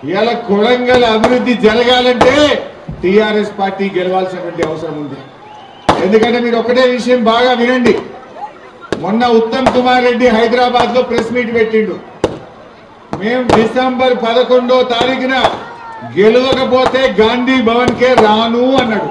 ఇవాళ కొడంగల్ అభివృద్ధి జరగాలంటే టిఆర్ఎస్ పార్టీ గెలవాల్సినటువంటి అవసరం ఉంది ఎందుకంటే మీరు ఒకటే విషయం బాగా వినండి మొన్న ఉత్తమ్ కుమార్ రెడ్డి హైదరాబాద్ లో ప్రెస్ మీట్ పెట్టిండు మేము డిసెంబర్ పదకొండో తారీఖున గెలవకపోతే గాంధీ భవన్ కే రాను అన్నాడు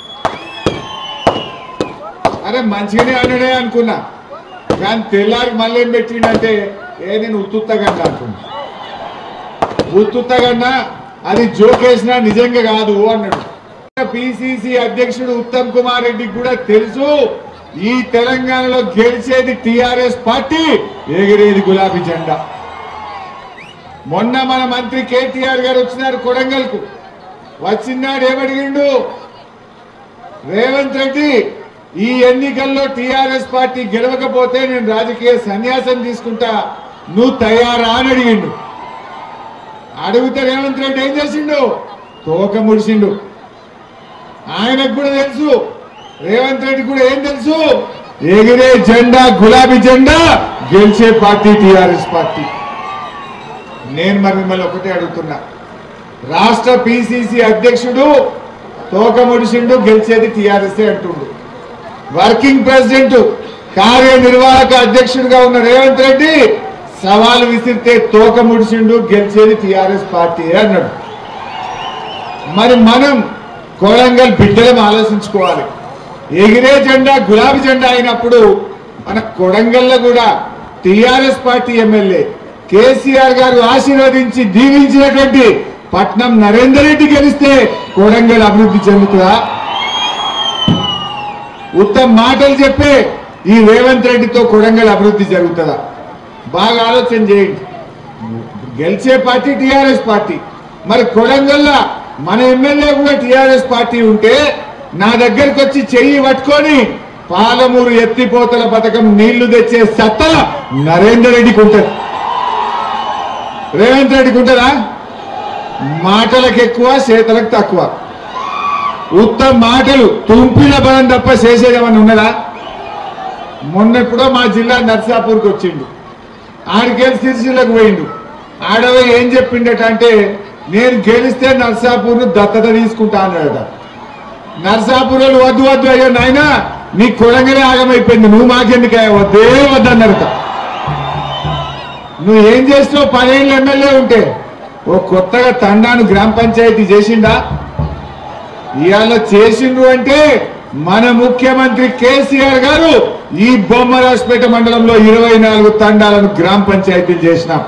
అరే మంచిగానే అన్నాడే అనుకున్నా కానీ తెల్లారి మళ్ళీ ఏం పెట్టిండంటే ఏ నేను ఉత్తుత్తగంట అనుకున్నా ఉత్తుత్తగన్నా అది జోకేసినా నిజంగా కాదు అన్నాడు పిసిసి అధ్యక్షుడు ఉత్తమ్ కుమార్ రెడ్డికి కూడా తెలుసు ఈ తెలంగాణలో గెలిచేది టిఆర్ఎస్ పార్టీ ఎగిరేది గులాబీ జెండా మొన్న మన మంత్రి కేటీఆర్ గారు వచ్చినారు కొడంగల్ కు వచ్చినాడు ఏమడిగిండు రేవంత్ రెడ్డి ఈ ఎన్నికల్లో టిఆర్ఎస్ పార్టీ గెలవకపోతే నేను రాజకీయ సన్యాసం తీసుకుంటా నువ్వు తయారా అని అడిగిండు అడిగితే రేవంత్ రెడ్డి ఏం చేసిండు తోక ముడిసిండు ఆయనకు కూడా తెలుసు రేవంత్ రెడ్డి కూడా ఏం తెలుసు ఎగిరే జెండా గులాబీ జెండా గెలిచే పార్టీ టిఆర్ఎస్ పార్టీ నేను మరి మిమ్మల్ని ఒకటే అడుగుతున్నా రాష్ట్ర పిసిసి అధ్యక్షుడు తోక ముడిసిండు గెలిచేది టిఆర్ఎస్ అంటుండు వర్కింగ్ ప్రెసిడెంట్ కార్యనిర్వాహక అధ్యక్షుడిగా ఉన్న రేవంత్ రెడ్డి సవాలు విసిరితే తోక ముడిసిండు గెలిచేది టిఆర్ఎస్ పార్టీ అన్నాడు మరి మనం కొడంగల్ బిడ్డలం ఆలోచించుకోవాలి ఎగిరే జెండా గులాబీ జెండా అయినప్పుడు మన కొడంగల్లో కూడా టిఆర్ఎస్ పార్టీ ఎమ్మెల్యే కేసీఆర్ గారు ఆశీర్వదించి దీవించినటువంటి పట్నం నరేందర్ రెడ్డి గెలిస్తే కొడంగల్ అభివృద్ధి చెందుతుందా ఉత్తమ మాటలు చెప్పే ఈ రేవంత్ రెడ్డితో కొడంగల్ అభివృద్ధి జరుగుతుందా బాగా ఆలోచన చేయండి గెలిచే పార్టీ టిఆర్ఎస్ పార్టీ మరి కొడంగల్లా మన ఎమ్మెల్యే కూడా టిఆర్ఎస్ పార్టీ ఉంటే నా దగ్గరికి వచ్చి చెయ్యి పట్టుకొని పాలమూరు ఎత్తిపోతల పథకం నీళ్లు తెచ్చే సత్తా నరేందర్ రెడ్డికి ఉంటుంది రేవంత్ రెడ్డికి ఉంటుందా మాటలకు ఎక్కువ చేతలకు తక్కువ ఉత్తమ మాటలు తుంపిన బలం తప్ప చేసేది ఏమన్నా ఉన్నదా మొన్నెప్పుడో మా జిల్లా నర్సాపూర్కి వచ్చిండు ఆడికెళ్ళి సిరిసిల్లకు పోయిండు ఆడవ ఏం చెప్పిండట అంటే నేను గెలిస్తే నర్సాపూర్ దత్తత తీసుకుంటా అన్నాడట నర్సాపూర్ వాళ్ళు వద్దు వద్దు అయ్యో నాయన నీ కొడంగలే ఆగమైపోయింది నువ్వు మాకెందుకయ్యా వద్దే వద్దన్నారట నువ్వు ఏం చేసినావు పదేళ్ళు ఎమ్మెల్యే ఉంటే ఓ కొత్తగా తండాను గ్రామ పంచాయతీ చేసిండా ఇవాళ చేసిండ్రు అంటే మన ముఖ్యమంత్రి కేసీఆర్ గారు ఈ బొమ్మరాజపేట మండలంలో ఇరవై నాలుగు తండాలను గ్రామ పంచాయతీలు చేసినాం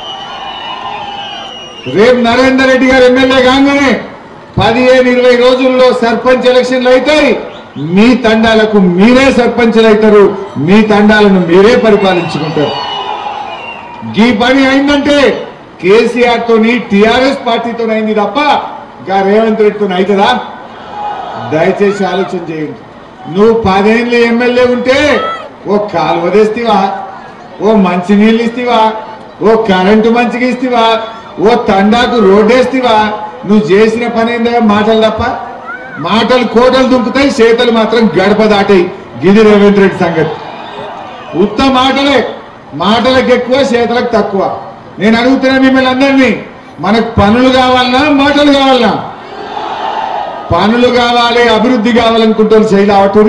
రేపు నరేందర్ రెడ్డి గారు ఎమ్మెల్యే కాగానే పదిహేను ఇరవై రోజుల్లో సర్పంచ్ ఎలక్షన్లు అవుతాయి మీ తండాలకు మీరే సర్పంచ్లు అవుతారు మీ తండాలను మీరే పరిపాలించుకుంటారు ఈ పని అయిందంటే కేసీఆర్ తోని టిఆర్ఎస్ పార్టీతో అయింది తప్ప ఇంకా రేవంత్ రెడ్డితో అవుతుందా దయచేసి ఆలోచన చేయండి నువ్వు పదేళ్ళు ఎమ్మెల్యే ఉంటే ఓ కాలువ తెస్తావా ఓ మంచి నీళ్ళు ఇస్తావా ఓ కరెంటు మంచిగా ఇస్తావా ఓ తండాకు రోడ్డు వేస్తావా నువ్వు చేసిన పని ఏందా మాటలు తప్ప మాటలు కోటలు దుంకుతాయి చేతలు మాత్రం గడప దాటాయి గిది రేవంత్ రెడ్డి సంగతి ఉత్త మాటలే మాటలకు ఎక్కువ చేతలకు తక్కువ నేను అడుగుతున్నా మిమ్మల్ని అందరినీ మనకు పనులు కావాలన్నా మాటలు కావాలన్నా పనులు కావాలి అభివృద్ధి కావాలనుకుంటారు శైలి అవటూరి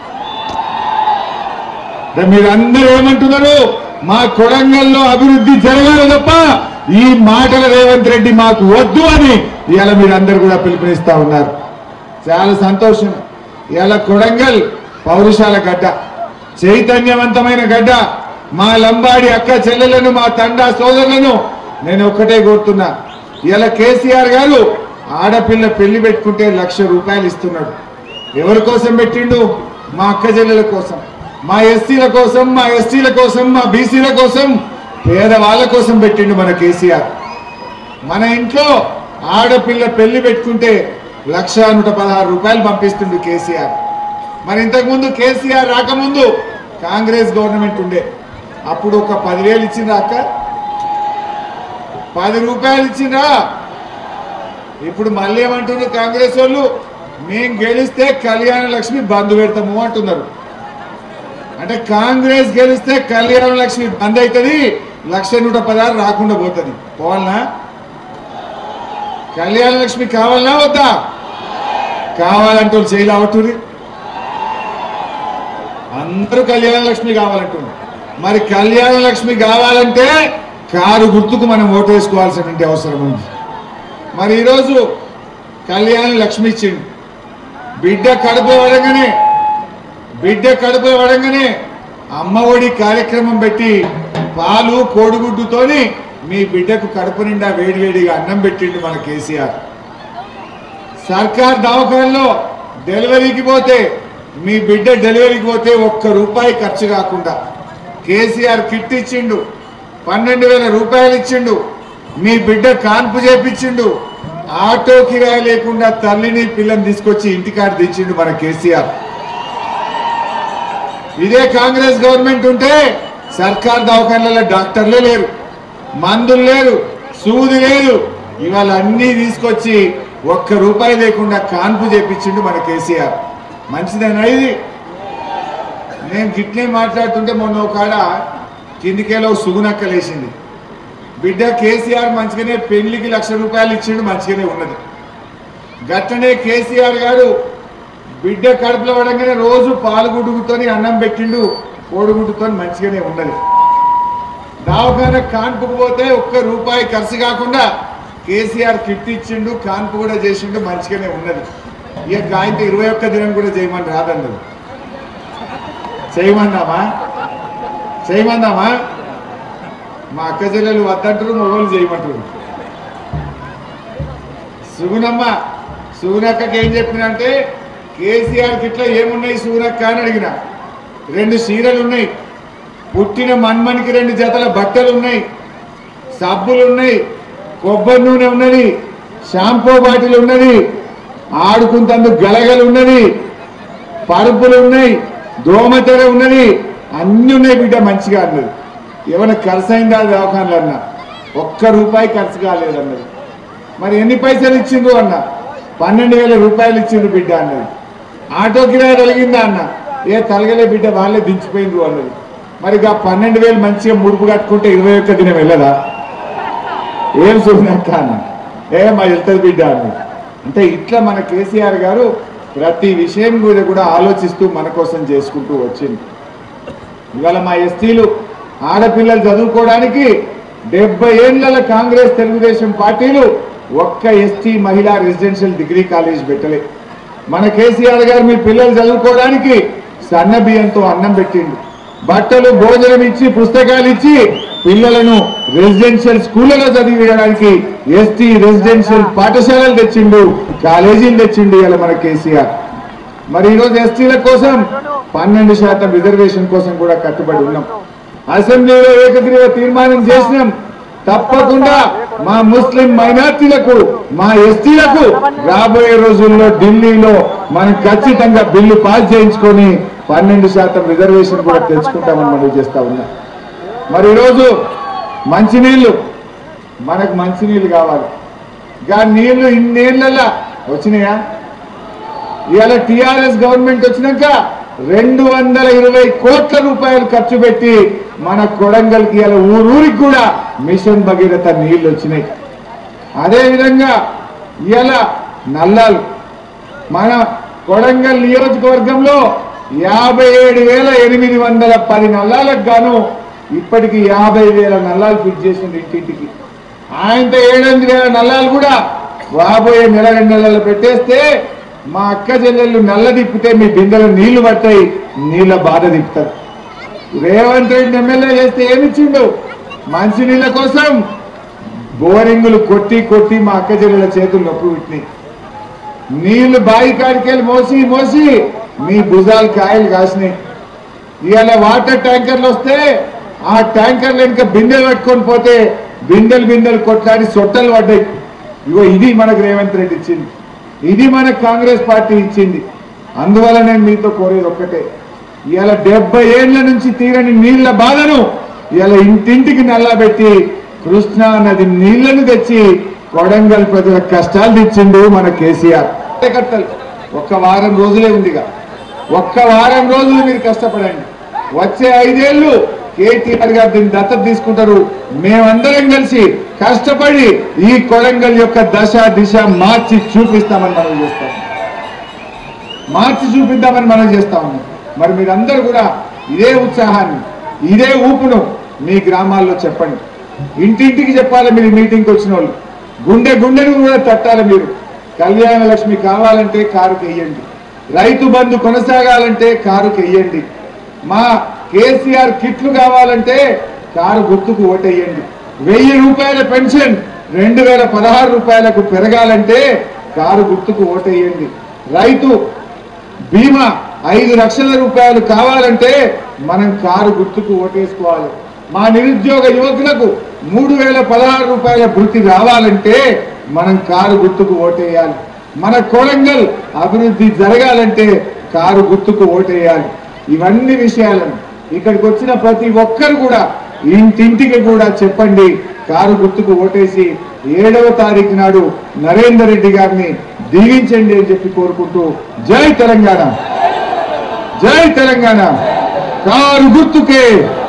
మీరందరూ ఏమంటున్నారు మా కొడంగల్లో అభివృద్ధి జరగాలి తప్ప ఈ మాటల రేవంత్ రెడ్డి మాకు వద్దు అని ఇవాళ మీరందరూ కూడా పిలుపునిస్తా ఉన్నారు చాలా సంతోషం ఇవాళ కొడంగల్ పౌరుషాల గడ్డ చైతన్యవంతమైన గడ్డ మా లంబాడి అక్క చెల్లెలను మా తండా సోదరులను నేను ఒక్కటే కోరుతున్నా ఇలా కేసీఆర్ గారు ఆడపిల్ల పెళ్లి పెట్టుకుంటే లక్ష రూపాయలు ఇస్తున్నాడు ఎవరి కోసం పెట్టిండు మా అక్క చెల్లెల కోసం మా ఎస్సీల కోసం మా ఎస్టీల కోసం మా బీసీల కోసం పేదవాళ్ళ కోసం పెట్టిండు మన కేసీఆర్ మన ఇంట్లో ఆడపిల్ల పెళ్లి పెట్టుకుంటే లక్ష నూట పదహారు రూపాయలు పంపిస్తుండు కేసీఆర్ మరి ఇంతకుముందు కేసీఆర్ రాకముందు కాంగ్రెస్ గవర్నమెంట్ ఉండే అప్పుడు ఒక పదివేలు ఇచ్చిండ్రా అక్క పది రూపాయలు ఇచ్చిండ్రా ఇప్పుడు మళ్ళీ ఏమంటున్నారు కాంగ్రెస్ వాళ్ళు మేము గెలిస్తే కళ్యాణ లక్ష్మి బంద్ పెడతాము అంటున్నారు అంటే కాంగ్రెస్ గెలిస్తే కళ్యాణ లక్ష్మి బంద్ అవుతుంది లక్ష నూట పదహారు రాకుండా పోతుంది పోవాలనా కళ్యాణ లక్ష్మి కావాలనా వద్దా కావాలంటూ వాళ్ళు చేయలేవట్టురి అందరూ కళ్యాణ లక్ష్మి కావాలంటున్నారు మరి కళ్యాణ లక్ష్మి కావాలంటే కారు గుర్తుకు మనం ఓటేసుకోవాల్సినటువంటి అవసరం ఉంది మరి ఈరోజు కళ్యాణ లక్ష్మి ఇచ్చిండు బిడ్డ కడుపు పడంగానే బిడ్డ కడుపు పడంగానే అమ్మ ఒడి కార్యక్రమం పెట్టి పాలు కోడిగుడ్డుతోని మీ బిడ్డకు కడుపు నిండా వేడివేడిగా అన్నం పెట్టిండు మన కేసీఆర్ సర్కార్ దవాఖానలో డెలివరీకి పోతే మీ బిడ్డ డెలివరీకి పోతే ఒక్క రూపాయి ఖర్చు కాకుండా కేసీఆర్ కిట్ ఇచ్చిండు పన్నెండు వేల రూపాయలు ఇచ్చిండు మీ బిడ్డ కాన్పు చేపించిండు ఆటో కిరాయి లేకుండా తల్లిని పిల్లని తీసుకొచ్చి ఇంటికాడ దించిండు మన కేసీఆర్ ఇదే కాంగ్రెస్ గవర్నమెంట్ ఉంటే సర్కార్ దవాఖానలలో డాక్టర్లే లేరు మందులు లేరు సూది లేదు ఇవాళ అన్నీ తీసుకొచ్చి ఒక్క రూపాయి లేకుండా కాన్పు చేపించిండు మన కేసీఆర్ మంచిదేనా ఇది నేను గిట్లే మాట్లాడుతుంటే మొన్న ఒక కాడ కిందికేలో సుగునక్క లేచింది బిడ్డ కేసీఆర్ మంచిగానే పెళ్లికి లక్ష రూపాయలు ఇచ్చిండు మంచిగానే ఉన్నది గట్టనే కేసీఆర్ గారు బిడ్డ కడుపులో పడంగానే రోజు పాలు గుడ్డుతోని అన్నం పెట్టిండు కోడిగుడ్డుతో మంచిగానే ఉన్నది దవాఖాన కాన్పుకు పోతే ఒక్క రూపాయి ఖర్చు కాకుండా కేసీఆర్ కిట్ ఇచ్చిండు కాన్పు కూడా చేసిండు మంచిగానే ఉన్నది ఇక గాయంతో ఇరవై ఒక్క దినం కూడా చేయమని రాదన్నది చేయమన్నామా చేయమన్నామా మా అక్క చెల్లెలు వద్దంటారు మొగోళ్ళు చేయమంటారు సుగుణమ్మ సుగునక్కకి ఏం చెప్పినంటే కేసీఆర్ కిట్లా ఏమున్నాయి సుగునక్క అని అడిగిన రెండు చీరలు ఉన్నాయి పుట్టిన మన్మనికి రెండు జతల బట్టలు ఉన్నాయి సబ్బులు ఉన్నాయి కొబ్బరి నూనె ఉన్నది షాంపూ బాటిల్ ఉన్నది ఆడుకుంటందుకు గలగలు ఉన్నది పరుపులు ఉన్నాయి దోమతెర ఉన్నది అన్ని ఉన్నాయి బిడ్డ మంచిగా అన్నది ఏమైనా ఖర్చు అయిందా దవాఖానలు అన్న ఒక్క రూపాయి ఖర్చు కాలేదన్నది మరి ఎన్ని పైసలు ఇచ్చిండ్రు అన్న పన్నెండు వేల రూపాయలు ఇచ్చిండ్రు బిడ్డ అన్నది ఆటో కిరాయి తొలగిందా అన్న ఏ తలగలే బిడ్డ వాళ్ళే దించిపోయిండ్రు అన్నది మరి ఆ పన్నెండు వేలు మంచిగా ముడుపు కట్టుకుంటే ఇరవై ఒక్క దినం వెళ్ళదా ఏం చూసినక్క అన్న ఏ మా వెళ్తుంది బిడ్డ అన్నది అంటే ఇట్లా మన కేసీఆర్ గారు ప్రతి విషయం మీద కూడా ఆలోచిస్తూ మన కోసం చేసుకుంటూ వచ్చింది ఇవాళ మా ఎస్టీలు ఆడపిల్లలు చదువుకోవడానికి డెబ్బై ఏళ్ల కాంగ్రెస్ తెలుగుదేశం పార్టీలు ఒక్క ఎస్టీ మహిళా రెసిడెన్షియల్ డిగ్రీ కాలేజ్ పెట్టలే మన కేసీఆర్ గారు మీ పిల్లలు చదువుకోవడానికి సన్న బియ్యంతో అన్నం పెట్టిండు బట్టలు భోజనం ఇచ్చి పుస్తకాలు ఇచ్చి పిల్లలను రెసిడెన్షియల్ స్కూళ్ళలో చదివించడానికి ఎస్టీ రెసిడెన్షియల్ పాఠశాలలు తెచ్చిండు కాలేజీలు తెచ్చిండు ఇలా మన కేసీఆర్ మరి ఈరోజు ఎస్టీల కోసం పన్నెండు శాతం రిజర్వేషన్ కోసం కూడా కట్టుబడి ఉన్నాం అసెంబ్లీలో ఏకగ్రీవ తీర్మానం చేసినాం తప్పకుండా మా ముస్లిం మైనార్టీలకు మా ఎస్టీలకు రాబోయే రోజుల్లో ఢిల్లీలో మనం ఖచ్చితంగా బిల్లు పాస్ చేయించుకొని పన్నెండు శాతం రిజర్వేషన్ కూడా తెచ్చుకుంటామని మనం చేస్తా ఉన్నాం మరి ఈరోజు మంచినీళ్ళు మనకు మంచినీళ్ళు కావాలి గా నీళ్లు ఇన్నేళ్లలో వచ్చినాయా ఇవాళ టిఆర్ఎస్ గవర్నమెంట్ వచ్చినాక రెండు వందల ఇరవై కోట్ల రూపాయలు ఖర్చు పెట్టి మన కొడంగల్కి ఇవాళ ఊరూరికి కూడా మిషన్ భగీరథ నీళ్లు వచ్చినాయి అదేవిధంగా ఇవాళ నల్లాలు మన కొడంగల్ నియోజకవర్గంలో యాభై ఏడు వేల ఎనిమిది వందల పది నల్లాలకు గాను ఇప్పటికి యాభై వేల నల్లాలు ఫిట్ చేసింది ఇంటింటికి ఆయనతో ఏడెనిమిది వేల నల్లాలు కూడా రాబోయే నెల రెండు నెలలు పెట్టేస్తే మా అక్క చెల్లెళ్ళు నల్ల తిప్పితే మీ బిందెలు నీళ్లు పడతాయి నీళ్ళ బాధ తిప్పుతారు రేవంత్ రెడ్డి ఎమ్మెల్యే చేస్తే ఏమిచ్చిండు మంచినీళ్ళ కోసం బోరింగులు కొట్టి కొట్టి మా అక్క చెల్లెల చేతులు నొప్పి పెట్టినాయి నీళ్లు బావి కాడికెళ్ళి మోసి మోసి మీ భుజాలు కాయలు కాసినాయి ఇవాళ వాటర్ ట్యాంకర్లు వస్తే ఆ ట్యాంకర్లు ఇంకా బిందెలు పట్టుకొని పోతే బిందెలు బిందెలు కొట్లాడి సొట్టలు పడ్డాయి ఇగో ఇది మనకు రేవంత్ రెడ్డి ఇచ్చింది ఇది మనకు కాంగ్రెస్ పార్టీ ఇచ్చింది అందువల్ల నేను మీతో కోరేది ఒక్కటే ఇవాళ డెబ్బై ఏళ్ల నుంచి తీరని నీళ్ల బాధను ఇవాళ ఇంటింటికి నల్లబెట్టి కృష్ణా నది నీళ్లను తెచ్చి కొడంగల్ ప్రజల కష్టాలు తెచ్చిండు మన కేసీఆర్ కార్యకర్తలు ఒక్క వారం రోజులే ఉందిగా ఒక్క వారం రోజులు మీరు కష్టపడండి వచ్చే ఐదేళ్లు కేటీఆర్ గారు దీన్ని దత్తత తీసుకుంటారు మేమందరం కలిసి కష్టపడి ఈ కొడంగల్ యొక్క దశ దిశ మార్చి చూపిస్తామని మనం చేస్తాం మార్చి చూపిద్దామని మనం చేస్తా ఉన్నాం మరి మీరందరూ కూడా ఇదే ఉత్సాహాన్ని ఇదే ఊపును మీ గ్రామాల్లో చెప్పండి ఇంటింటికి చెప్పాలి మీరు మీటింగ్కి వచ్చిన వాళ్ళు గుండె గుండెను కూడా తట్టాలి మీరు కళ్యాణ లక్ష్మి కావాలంటే కారుకి వెయ్యండి రైతు బంధు కొనసాగాలంటే కారుకి వెయ్యండి మా కేసీఆర్ కిట్లు కావాలంటే కారు గుర్తుకు ఓటేయండి వెయ్యి రూపాయల పెన్షన్ రెండు వేల పదహారు రూపాయలకు పెరగాలంటే కారు గుర్తుకు ఓటేయండి రైతు బీమా ఐదు లక్షల రూపాయలు కావాలంటే మనం కారు గుర్తుకు ఓటేసుకోవాలి మా నిరుద్యోగ యువకులకు మూడు వేల పదహారు రూపాయల భృతి రావాలంటే మనం కారు గుర్తుకు ఓటేయాలి మన కొడంగల్ అభివృద్ధి జరగాలంటే కారు గుర్తుకు ఓటేయాలి ఇవన్నీ విషయాలను ఇక్కడికి వచ్చిన ప్రతి ఒక్కరు కూడా ఇంటింటికి కూడా చెప్పండి కారు గుర్తుకు ఓటేసి ఏడవ తారీఖు నాడు నరేందర్ రెడ్డి గారిని దీవించండి అని చెప్పి కోరుకుంటూ జై తెలంగాణ జై తెలంగాణ కారు గుర్తుకే